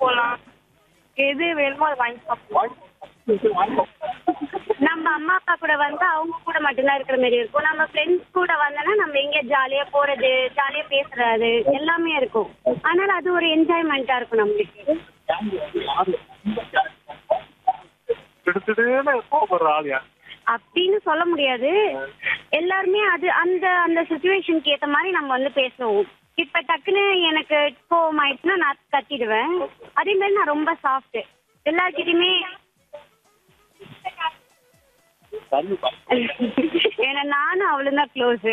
போகலாம் எது வேணுமோ அதை வாங்கி சாப்பிடலாம் நம்ம அம்மா அப்பா கூட வந்து அவங்க கூட மட்டும்தான் இருக்கிற மாதிரி இருக்கும் நம்ம ஃப்ரெண்ட்ஸ் கூட வந்தோம்னா நம்ம எங்க ஜாலியா போறது ஜாலியா பேசுறது எல்லாமே இருக்கும் அதனால அது ஒரு என்ஜாய்மெண்டா இருக்கும் நம்மளுக்கு திடுதிடுன்னு கோபப்படுற ஆளியா அப்படின்னு சொல்ல முடியாது எல்லாருமே அது அந்த அந்த சுச்சுவேஷனுக்கு ஏத்த மாதிரி நம்ம வந்து பேசுவோம் இப்ப டக்குன்னு எனக்கு கோவம் ஆயிடுச்சுன்னா நான் கத்திடுவேன் அதே மாதிரி நான் ரொம்ப சாஃப்ட் எல்லார்கிட்டயுமே ஏன்னா நானும் அவளும் தான் க்ளோஸ்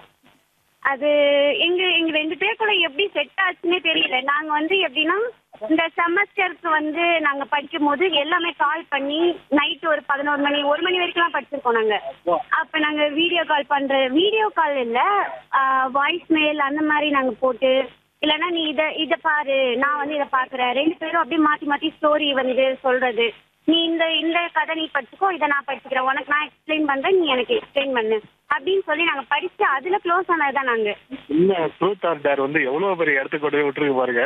அது எங்க எங்க ரெண்டு பேருக்குள்ள எப்படி செட் ஆச்சுன்னே தெரியல நாங்க வந்து எப்படின்னா இந்த செமஸ்டருக்கு வந்து நாங்க படிக்கும் போது எல்லாமே கால் பண்ணி நைட் ஒரு பதினோரு மணி ஒரு மணி வரைக்கும்லாம் படிச்சிருக்கோம் நாங்க அப்ப நாங்க வீடியோ கால் பண்ற வீடியோ கால் இல்ல வாய்ஸ் மெயில் அந்த மாதிரி நாங்க போட்டு இல்லைன்னா நீ இத இத பாரு நான் வந்து இத பாக்குறேன் ரெண்டு பேரும் அப்படியே மாத்தி மாத்தி ஸ்டோரி வந்து சொல்றது நீ இந்த இந்த கதை நீ படிச்சுக்கோ இதை நான் படிச்சுக்கிறேன் உனக்கு நான் எக்ஸ்பிளைன் பண்றேன் நீ எனக்கு எக்ஸ்பிளைன் பண்ணு அப்படின்னு சொல்லி நாங்க படிச்சு அதுல க்ளோஸ் ஆனதுதான் நாங்க இன்னும் ட்ரூத் ஆர் டேர் வந்து எவ்வளவு பெரிய இடத்துக்கு கொண்டு போய் விட்டுருக்கு பாருங்க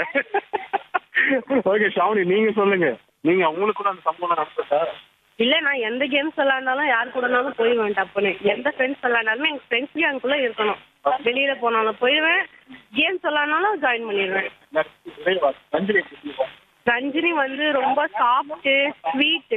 ஓகே ஷாவணி நீங்க சொல்லுங்க நீங்க அவங்களுக்கு கூட அந்த சம்பவம் நடந்துட்டா இல்ல நான் எந்த கேம்ஸ் விளையாண்டாலும் யார் கூடனாலும் போயிடுவேன் டப்புன்னு எந்த ஃப்ரெண்ட்ஸ் விளையாண்டாலுமே எங்க ஃப்ரெண்ட்ஸ் கேங்குக்குள்ள இருக்கணும் வெளியில போனாலும் போயிடுவேன் கேம்ஸ் விளையாடினாலும் ஜாயின் பண்ணிடுவேன் ரஞ்சினி ரஞ்சினி வந்து ரொம்ப சாஃப்ட் ஸ்வீட்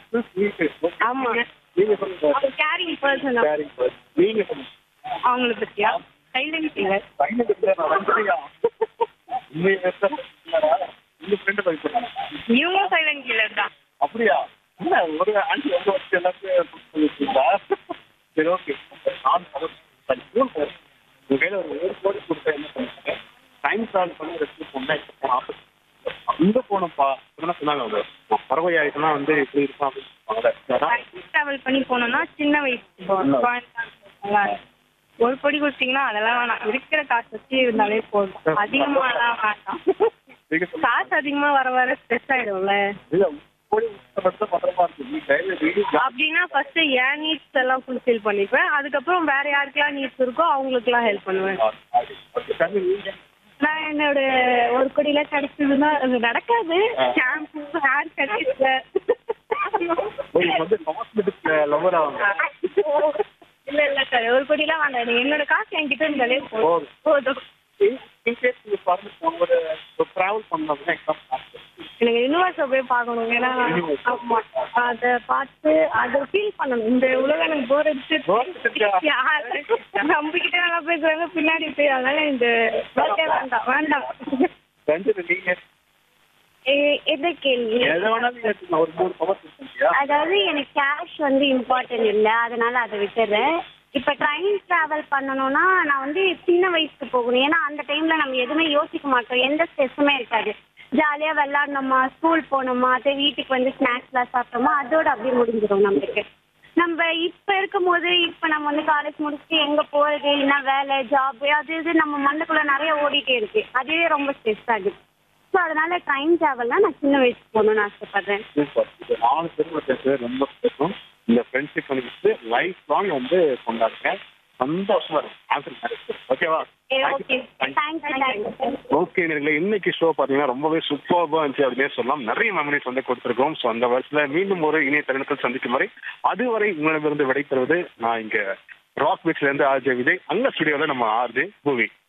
ஆமா நீங்க சொல்லுங்க கேரிங் பர்சன் Caring person. நீங்க சொல்லுங்க அவங்கள பத்தியா சைலண்ட் கில்லர் பையனுக்கு பேர் நான் ரஞ்சினியா உண்மையை பேச இல்லடா. உங்க ஃப்ரெண்டு போய் சொல்லுங்க இவங்களும் சைலண்ட் கில்லர் தான் அப்படியா இல்ல ஒரு ஆண்டி வந்து வச்சு எல்லாத்தையும் சொல்லிருக்கீங்களா சரி ஓகே நான் சரி ஜூன் ஃபர்ஸ்ட் உங்க கையில ஒரு ஒரு கோடி கொடுத்தா என்ன பண்ணுவீங்க டைம் டிராவல் பண்ணி ரெஸ்ட் போனா ஆஃபீஸ் அங்க போனப்பா என்ன சொன்னாங்க அவங்க நான் பறவை ஆயிட்டுனா வந்து இப்படி இருக்கும் அப்படின்னு சொன்னாங்க. அதான் டிராவல் பண்ணி போனோம்னா சின்ன வயசு குழந்தை ஒரு பொடி கொடுத்தீங்கன்னா அதெல்லாம் வேணாம் இருக்கிற காசு வச்சு இருந்தாலே போதும் அதிகமாலாம் வேண்டாம் நீங்க சொல்லுங்க. காசு அதிகமா வர வர ஸ்ட்ரெஸ் ஆயிடும்ல இல்ல ஒரு கோடி மட்டும் தான் பத்திரமா இருக்கு நீ கையில வீடு அப்படின்னா ஃபர்ஸ்ட் என் நீட்ஸ் எல்லாம் ஃபுல்ஃபில் பண்ணிப்பேன் அதுக்கப்புறம் வேற யாருக்கெல்லாம் நீட்ஸ் இருக்கோ அவங்களுக்குலாம் ஹெல்ப் பண்ணுவேன் தண்ணி நீங்க நான் என்னோட ஒரு கொடியில கிடைச்சதுன்னா அது நடக்காது ஷாம்பு ஹேர் கட் உங்களுக்கு வந்து காஸ்மெட்டிக் லவர் ஆகுங்க இல்ல இல்ல சார் ஒரு கொடியெல்லாம் வேண்டாம் என்னோட காசு என்கிட்ட இருந்தாலே போதும் போதும். போதும் இன்கேஸ் நீங்க ஃபாரின் போகும்போது ஒரு டிராவல் பண்ணோம்னா எக்ஸாம் எனக்கு யூனிவர்ஸை போய் பார்க்கணும் ஏன்னா ஆமா அதை பார்த்து அதை ஃபீல் பண்ணணும் இந்த உலகம் எனக்கு போர் Bore அடிச்சிருச்சா? அடிச்சு நம்பிக்கிட்டே நல்லா பேசுறாங்க பின்னாடி போய் அதனால இந்த work ஏ வேண்டாம் வேண்டாம் ரஞ்சித் நீங்க எ- எந்த கேள்வி எதை வேணாலும் கேட்டுக்கலாம் ஒரு மூணு பவர் இல்லையா அதாவது எனக்கு கேஷ் வந்து இம்பார்ட்டன்ட் இல்லை அதனால அதை விட்டுறேன் இப்போ ட்ரெயின் ட்ராவல் பண்ணணும்னா நான் வந்து சின்ன வயசுக்கு போகணும் ஏன்னா அந்த டைம்ல நம்ம எதுவுமே யோசிக்க மாட்டோம் எந்த ஸ்ட்ரெஸ்ஸுமே இருக்காது ஜாலியாக விளாட்னோமா ஸ்கூல் போனோமா அதே வீட்டுக்கு வந்து ஸ்நாக்ஸ்லாம் சாப்பிட்டோமா அதோட அப்படியே முடிஞ்சிடும் நம்மளுக்கு நம்ம இப்போ இருக்கும்போது இப்போ நம்ம வந்து காலேஜ் முடிச்சுட்டு எங்கே போகிறது என்ன வேலை ஜாப் அது இது நம்ம மண்ணுக்குள்ளே நிறைய ஓடிட்டே இருக்கு அதுவே ரொம்ப ஸ்ட்ரெஸ் ஆகுது ஸோ அதனால ட்ரெயின் ட்ராவல்னா நான் சின்ன வயசுக்கு போகணும்னு ஆசைப்படுறேன் சூப்பர் இது நாலு பேரும் பேசுறது ரொம்ப பிடிக்கும் இந்த ஃப்ரெண்ட்ஷிப் வந்து லைஃப் லாங் வந்து கொண்டாடுங்க சந்தோஷமா இருக்கும் ஆன்சர் ஓகேவா ஓகே தேங்க்ஸ் தேங்க்ஸ் ஓகே நேர்களே இன்னைக்கு ஷோ பார்த்தீங்கன்னா ரொம்பவே சூப்பர்பா இருந்துச்சு அப்படின்னே சொல்லலாம் நிறைய மெமரிஸ் வந்து கொடுத்துருக்கோம் ஸோ அந்த வருஷத்துல மீண்டும் ஒரு இணைய தருணத்தில் சந்திக்கும் வரை அதுவரை உங்களிடமிருந்து விடைபெறுவது நான் இங்க ராக் பீச்ல இருந்து ஆர்ஜே விஜய் அங்க ஸ்டுடியோல நம்ம ஆர்ஜே பூவி